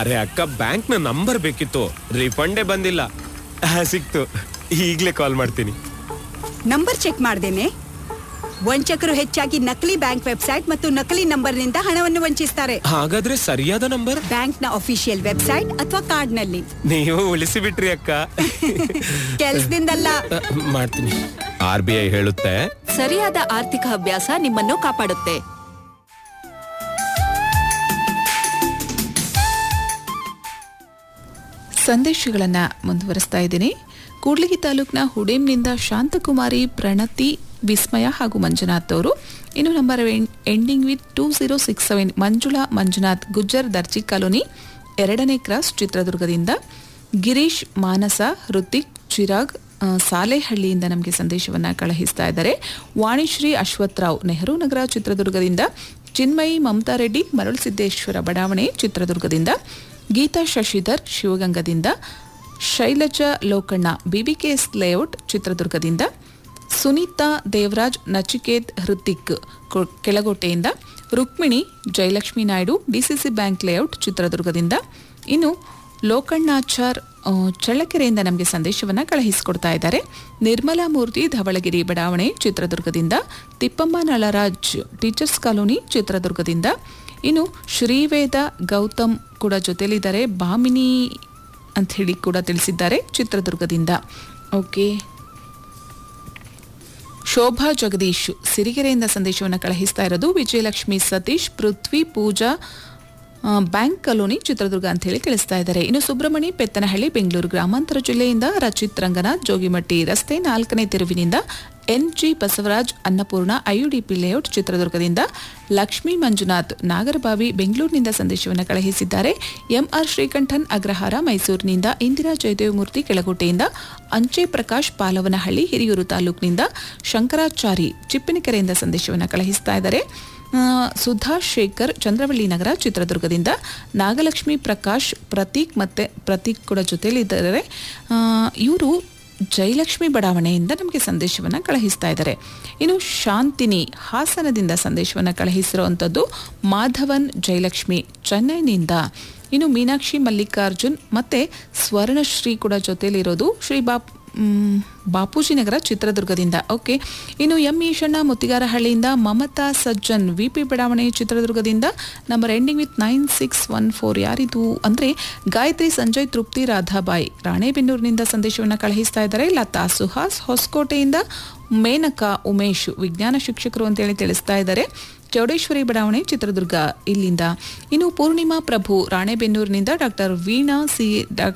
ಅರೆ ಅಕ್ಕ ಬ್ಯಾಂಕ್ ನ ನಂಬರ್ ಬೇಕಿತ್ತು ರಿಫಂಡೇ ಬಂದಿಲ್ಲ ಆ, ಸಿಕ್ತು ಈಗ್ಲೇ ಕಾಲ್ ಮಾಡ್ತೀನಿ ನಂಬರ್ ಚೆಕ್ ಮಾಡ್ದೇನೆ ವಂಚಕರು ಹೆಚ್ಚಾಗಿ ನಕಲಿ ಬ್ಯಾಂಕ್ ವೆಬ್ಸೈಟ್ ಮತ್ತು ನಕಲಿ ನಂಬರ್ನಿಂದ ಹಣವನ್ನು ವಂಚಿಸ್ತಾರೆ ಹಾಗಾದ್ರೆ ಸರಿಯಾದ ನಂಬರ್ ಬ್ಯಾಂಕ್ನ ಅಫಿಷಿಯಲ್ ವೆಬ್ಸೈಟ್ ಅಥವಾ ಕಾರ್ಡ್ನಲ್ಲಿ ನೀವು ಉಳಿಸಿ ಬಿಟ್ರಿ ಅಕ್ಕ ಕೆಲ್ಸದಿಂದಲ್ಲ ಆ, ಮಾಡ್ತೀನಿ ಆರ್ ಬಿ ಐ ಹೇಳುತ್ತೆ ಸರಿಯಾದ ಆರ್ಥಿಕ ಅಭ್ಯಾಸ ನಿಮ್ಮನ್ನು ಕಾಪಾಡುತ್ತೆ ಸಂದೇಶಗಳನ್ನು ಮುಂದುವರಿಸ್ತಾ ಇದ್ದೀನಿ ಕೂಡ್ಲಿಗಿ ತಾಲೂಕಿನ ಹುಡೇಮ್ನಿಂದ ಶಾಂತಕುಮಾರಿ ಪ್ರಣತಿ ವಿಸ್ಮಯ ಹಾಗೂ ಮಂಜುನಾಥ್ ಅವರು ಇನ್ನು number ending with two zero six seven Manjula Manjunath Gujjar Darji colony ಎರಡನೇ ಕ್ರಾಸ್ ಚಿತ್ರದುರ್ಗದಿಂದ ಗಿರೀಶ್ ಮಾನಸ ಹೃತಿಕ್ ಚಿರಾಗ್ ಆ, ಸಾಲೆಹಳ್ಳಿಯಿಂದ ನಮಗೆ ಸಂದೇಶವನ್ನು ಕಳುಹಿಸ್ತಾ ಇದ್ದಾರೆ ವಾಣಿಶ್ರೀ ಅಶ್ವತ್ಥರಾವ್ ನೆಹರು ನಗರ ಚಿತ್ರದುರ್ಗದಿಂದ ಚಿನ್ಮಯಿ ಮಮತಾ ರೆಡ್ಡಿ ಮರಳುಸಿದ್ದೇಶ್ವರ ಬಡಾವಣೆ ಚಿತ್ರದುರ್ಗದಿಂದ ಗೀತಾ ಶಶಿಧರ್ ಶಿವಗಂಗದಿಂದ ಶೈಲಜಾ ಲೋಕಣ್ಣ ಬಿಬಿಕೆಎಸ್ ಲೇಔಟ್ ಚಿತ್ರದುರ್ಗದಿಂದ ಸುನೀತಾ ದೇವರಾಜ್ ನಚಿಕೇತ್ ಹೃತಿಕ್ ಕೊ- ಕೆಳಗೋಟೆಯಿಂದ Rukmini Jayalakshmi Naidu D C C bank layout ಚಿತ್ರದುರ್ಗದಿಂದ ಇನ್ನು ಲೋಕಣ್ಣಾಚಾರ್ ಆ, ಚಳ್ಳಕೆರೆಯಿಂದ ನಮಗೆ ಸಂದೇಶವನ್ನು ಕಳುಹಿಸಿಕೊಡ್ತಾ ಇದ್ದಾರೆ ನಿರ್ಮಲಾ ಮೂರ್ತಿ ಧವಳಗಿರಿ ಬಡಾವಣೆ ಚಿತ್ರದುರ್ಗದಿಂದ ತಿಪ್ಪಮ್ಮ ನಳರಾಜ್ ಟೀಚರ್ಸ್ ಕಾಲೋನಿ ಚಿತ್ರದುರ್ಗದಿಂದ ಇನ್ನು ಶ್ರೀವೇದ ಗೌತಮ್ ಕೂಡ ಜೊತೆಲಿದ್ದಾರೆ ಭಾಮಿನಿ ಅಂತ ಹೇಳಿ ಕೂಡ ತಿಳಿಸಿದ್ದಾರೆ ಚಿತ್ರದುರ್ಗದಿಂದ ಓಕೆ ಶೋಭಾ ಜಗದೀಶ್ ಸಿರಿಗೆರೆಯಿಂದ ಸಂದೇಶವನ್ನು ಕಳುಹಿಸ್ತಾ ಇರೋದು ವಿಜಯಲಕ್ಷ್ಮಿ ಸತೀಶ್ ಪೃಥ್ವಿ ಪೂಜಾ ಆ, ಬ್ಯಾಂಕ್ ಕಾಲೋನಿ ಚಿತ್ರದುರ್ಗ ಅಂತ ಹೇಳಿ ತಿಳಿಸ್ತಾ ಇದ್ದಾರೆ ಇನ್ನು ಸುಬ್ರಹ್ಮಣಿ ಪೆತ್ತನಹಳ್ಳಿ ಬೆಂಗಳೂರು ಗ್ರಾಮಾಂತರ ಜಿಲ್ಲೆಯಿಂದ ರಚಿತ್ ರಂಗನಾಥ್ ಜೋಗಿಮಟ್ಟಿ ರಸ್ತೆ ನಾಲ್ಕನೇ ತಿರುವಿನಿಂದ N G Basavaraj Annapurna I U D P layout ಚಿತ್ರದುರ್ಗದಿಂದ ಲಕ್ಷ್ಮೀ ಮಂಜುನಾಥ್ ನಾಗರಬಾವಿ ಬೆಂಗಳೂರಿನಿಂದ ಸಂದೇಶವನ್ನು ಕಳುಹಿಸಿದ್ದಾರೆ ಎಂಆರ್ ಶ್ರೀಕಂಠನ್ ಅಗ್ರಹಾರ ಮೈಸೂರಿನಿಂದ ಇಂದಿರಾ ಜಯದೇವಮೂರ್ತಿ ಕೆಳಗೋಟೆಯಿಂದ ಅಂಚೆ ಪ್ರಕಾಶ್ ಪಾಲವನಹಳ್ಳಿ ಹಿರಿಯೂರು ತಾಲೂಕಿನಿಂದ ಶಂಕರಾಚಾರಿ ಚಿಪ್ಪಿನಕೆರೆಯಿಂದ ಸಂದೇಶವನ್ನು ಕಳುಹಿಸ್ತಾ ಇದ್ದಾರೆ ಆ, ಸುಧಾ ಶೇಖರ್ ಚಂದ್ರವಳ್ಳಿ ನಗರ ಚಿತ್ರದುರ್ಗದಿಂದ ನಾಗಲಕ್ಷ್ಮಿ ಪ್ರಕಾಶ್ ಪ್ರತೀಕ್ ಮತ್ತೆ ಪ್ರತೀಕ್ ಕೂಡ ಜೊತೆಲಿದ್ದಾರೆ ಇವರು ಜಯಲಕ್ಷ್ಮಿ ಬಡಾವಣೆಯಿಂದ ನಮಗೆ ಸಂದೇಶವನ್ನು ಕಳುಹಿಸ್ತಾ ಇದ್ದಾರೆ ಇನ್ನು ಶಾಂತಿನಿ ಹಾಸನದಿಂದ ಸಂದೇಶವನ್ನು ಕಳುಹಿಸಿರುವಂಥದ್ದು ಮಾಧವನ್ ಜಯಲಕ್ಷ್ಮಿ ಚೆನ್ನೈನಿಂದ ಇನ್ನು ಮೀನಾಕ್ಷಿ ಮಲ್ಲಿಕಾರ್ಜುನ್ ಮತ್ತೆ ಸ್ವರ್ಣಶ್ರೀ ಕೂಡ ಜೊತೆಲಿರೋದು ಶ್ರೀ ಬಾಪ್ ಮ್, ಬಾಪೂಜಿ ನಗರ ಚಿತ್ರದುರ್ಗದಿಂದ ಓಕೆ ಇನ್ನು ಎಂ ಈಶಣ್ಣ ಮುತ್ತಿಗಾರಹಳ್ಳಿಯಿಂದ ಮಮತಾ ಸಜ್ಜನ್ ವಿ ಪಿ ಬಡಾವಣೆ ಚಿತ್ರದುರ್ಗದಿಂದ number ending with nine six one four ಯಾರಿದು ಅಂದರೆ ಗಾಯತ್ರಿ ಸಂಜಯ್ ತೃಪ್ತಿ ರಾಧಾಬಾಯಿ ರಾಣೆಬೆನ್ನೂರಿನಿಂದ ಸಂದೇಶವನ್ನು ಕಳುಹಿಸ್ತಾ ಇದ್ದಾರೆ ಲತಾ ಸುಹಾಸ್ ಹೊಸಕೋಟೆಯಿಂದ ಮೇನಕಾ ಉಮೇಶ್ ವಿಜ್ಞಾನ ಶಿಕ್ಷಕರು ಅಂತೇಳಿ ತಿಳಿಸ್ತಾ ಇದ್ದಾರೆ ಚೌಡೇಶ್ವರಿ ಬಡಾವಣೆ ಚಿತ್ರದುರ್ಗ ಇಲ್ಲಿಂದ ಇನ್ನು ಪೂರ್ಣಿಮಾ ಪ್ರಭು ರಾಣೆಬೆನ್ನೂರಿನಿಂದ ಡಾಕ್ಟರ್ ವೀಣಾ ಸಿ ಡಾಕ್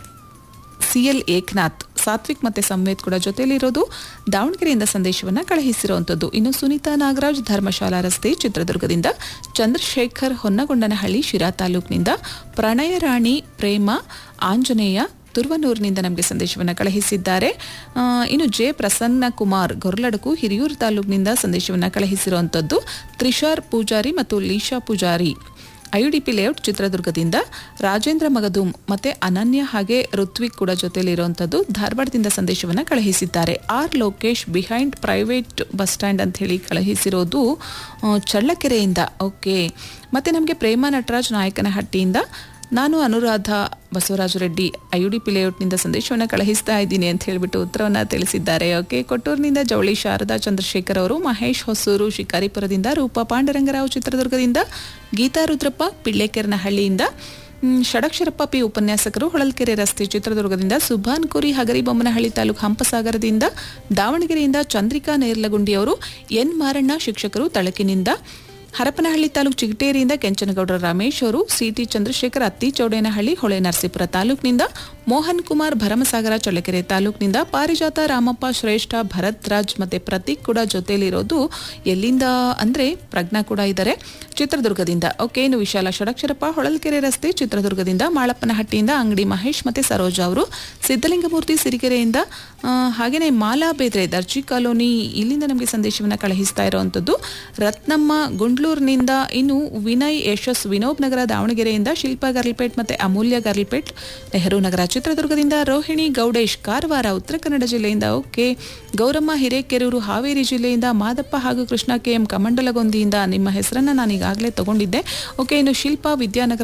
ಸಿ ಎಲ್ ಏಕನಾಥ್ ಸಾತ್ವಿಕ್ ಮತ್ತೆ ಸಂವೇದ್ ಕೂಡ ಜೊತೆಲಿರೋದು ದಾವಣಗೆರೆಯಿಂದ ಸಂದೇಶವನ್ನು ಕಳುಹಿಸಿರುವಂಥದ್ದು ಇನ್ನು ಸುನೀತಾ ನಾಗರಾಜ್ ಧರ್ಮಶಾಲಾ ರಸ್ತೆ ಚಿತ್ರದುರ್ಗದಿಂದ ಚಂದ್ರಶೇಖರ್ ಹೊನ್ನಗೊಂಡನಹಳ್ಳಿ ಶಿರಾ ತಾಲೂಕಿನಿಂದ ಪ್ರಣಯ ರಾಣಿ ಪ್ರೇಮ ಆಂಜನೇಯ ತುರುವನೂರಿನಿಂದ ನಮಗೆ ಸಂದೇಶವನ್ನು ಕಳುಹಿಸಿದ್ದಾರೆ ಆ, ಇನ್ನು ಜೆ ಪ್ರಸನ್ನ ಕುಮಾರ್ ಗೊರ್ಲಡಕು ಹಿರಿಯೂರು ತಾಲೂಕಿನಿಂದ ಸಂದೇಶವನ್ನು ಕಳುಹಿಸಿರುವಂಥದ್ದು ತ್ರಿಷಾರ್ ಪೂಜಾರಿ ಮತ್ತು ಲೀಶಾ ಪೂಜಾರಿ ಐಯುಡಿಪಿ ಲೇಔಟ್ ಚಿತ್ರದುರ್ಗದಿಂದ ರಾಜೇಂದ್ರ ಮಗದುಮ್ ಮತ್ತೆ ಅನನ್ಯ ಹಾಗೆ ಋತ್ವಿಕ್ ಕೂಡ ಜೊತೆಲಿರುವಂಥದ್ದು ಧಾರವಾಡದಿಂದ ಸಂದೇಶವನ್ನು ಕಳುಹಿಸಿದ್ದಾರೆ R Lokesh behind private bus stand ಅಂತ ಹೇಳಿ ಕಳುಹಿಸಿರೋದು ಆ, ಚಳ್ಳಕೆರೆಯಿಂದ ಓಕೆ ಮತ್ತೆ ನಮಗೆ ಪ್ರೇಮ ನಟರಾಜ್ ನಾಯಕನಹಟ್ಟಿಯಿಂದ ನಾನು ಅನುರಾಧ ಬಸವರಾಜ ರೆಡ್ಡಿ ಐಯುಡಿಪಿ ಲೇಔಟ್ನಿಂದ ಸಂದೇಶವನ್ನು ಕಳುಹಿಸ್ತಾ ಇದ್ದೀನಿ ಅಂತ ಹೇಳಿಬಿಟ್ಟು ಉತ್ತರವನ್ನು ತಿಳಿಸಿದ್ದಾರೆ ಓಕೆ ಕೊಟ್ಟೂರಿನಿಂದ ಜವಳಿ ಶಾರದಾ ಚಂದ್ರಶೇಖರ್ ಅವರು ಮಹೇಶ್ ಹೊಸೂರು ಶಿಕಾರಿಪುರದಿಂದ ರೂಪಾ ಪಾಂಡುರಂಗರಾವ್ ಚಿತ್ರದುರ್ಗದಿಂದ ಗೀತಾ ರುದ್ರಪ್ಪ ಪಿಳ್ಳೆಕೆರನಹಳ್ಳಿಯಿಂದ ಮ್, ಷಡಕ್ಷರಪ್ಪ ಪಿ ಉಪನ್ಯಾಸಕರು ಹೊಳಲ್ಕೆರೆ ರಸ್ತೆ ಚಿತ್ರದುರ್ಗದಿಂದ ಸುಭಾನ್ ಕುರಿ ಹಗರಿಬೊಮ್ಮನಹಳ್ಳಿ ತಾಲೂಕು ಹಂಪಸಾಗರದಿಂದ ದಾವಣಗೆರೆಯಿಂದ ಚಂದ್ರಿಕಾ ನೇರ್ಲಗುಂಡಿ ಅವರು ಎನ್ ಮಾರಣ್ಣ ಶಿಕ್ಷಕರು ತಳಕಿನಿಂದ ಹರಪನಹಳ್ಳಿ ತಾಲೂಕು ಚಿಗಟೇರಿಯಿಂದ ಕೆಂಚನಗೌಡರ ರಮೇಶ್ ಅವರು ಸಿಟಿ ಚಂದ್ರಶೇಖರ್ ಅತ್ತಿ ಚೌಡೇನಹಳ್ಳಿ ಹೊಳೆ ನರಸೀಪುರ ತಾಲೂಕಿನಿಂದ ಮೋಹನ್ ಕುಮಾರ್ ಭರಮಸಾಗರ ಚಳ್ಳಕೆರೆ ತಾಲೂಕಿನಿಂದ ಪಾರಿಜಾತ ರಾಮಪ್ಪ ಶ್ರೇಷ್ಠ ಭರತ್ ರಾಜ್ ಮತ್ತೆ ಪ್ರತೀಕ್ ಕೂಡ ಜೊತೆಲಿರೋದು ಎಲ್ಲಿಂದ ಅಂದ್ರೆ ಪ್ರಜ್ಞಾ ಕೂಡ ಇದ್ದಾರೆ ಚಿತ್ರದುರ್ಗದಿಂದ ಓಕೆ ಇನ್ನು ವಿಶಾಲ ಷಡಕ್ಷರಪ್ಪ ಹೊಳಲ್ಕೆರೆ ರಸ್ತೆ ಚಿತ್ರದುರ್ಗದಿಂದ ಮಾಳಪ್ಪನಹಟ್ಟಿಯಿಂದ ಅಂಗಡಿ ಮಹೇಶ್ ಮತ್ತೆ ಸರೋಜ ಅವರು ಸಿದ್ದಲಿಂಗಮೂರ್ತಿ ಸಿರಿಗೆರೆಯಿಂದ ಆ, ಹಾಗೇನೆ ಮಾಲಾ ಬೇದ್ರೆ ದರ್ಜಿ ಕಾಲೋನಿ ಇಲ್ಲಿಂದ ನಮಗೆ ಸಂದೇಶವನ್ನು ಕಳುಹಿಸ್ತಾ ಇರುವಂಥದ್ದು ರತ್ನಮ್ಮ ಗುಂಡ್ಲೂರಿನಿಂದ ಇನ್ನು ವಿನಯ್ ಯಶಸ್ ವಿನೋಬ್ ನಗರ ದಾವಣಗೆರೆಯಿಂದ ಶಿಲ್ಪಾ ಗರ್ಲ್ಪೇಟ್ ಮತ್ತೆ ಅಮೂಲ್ಯ ಗರ್ಲ್ಪೇಟ್ ನೆಹರು ನಗರ ಚಿತ್ರದುರ್ಗದಿಂದ ರೋಹಿಣಿ ಗೌಡೇಶ್ ಕಾರವಾರ ಉತ್ತರ ಕನ್ನಡ ಜಿಲ್ಲೆಯಿಂದ ಓಕೆ ಗೌರಮ್ಮ ಹಿರೇಕೆರೂರು ಹಾವೇರಿ ಜಿಲ್ಲೆಯಿಂದ ಮಾದಪ್ಪ ಹಾಗೂ ಕೃಷ್ಣ ಕೆ ಎಂ ಕಮಂಡಲಗೊಂದಿಯಿಂದ ನಿಮ್ಮ ಹೆಸರನ್ನ ನಾನು ಈಗಾಗಲೇ ತಗೊಂಡಿದ್ದೆ ಓಕೆ ಇನ್ನು ಶಿಲ್ಪಾ ವಿದ್ಯಾನಗರ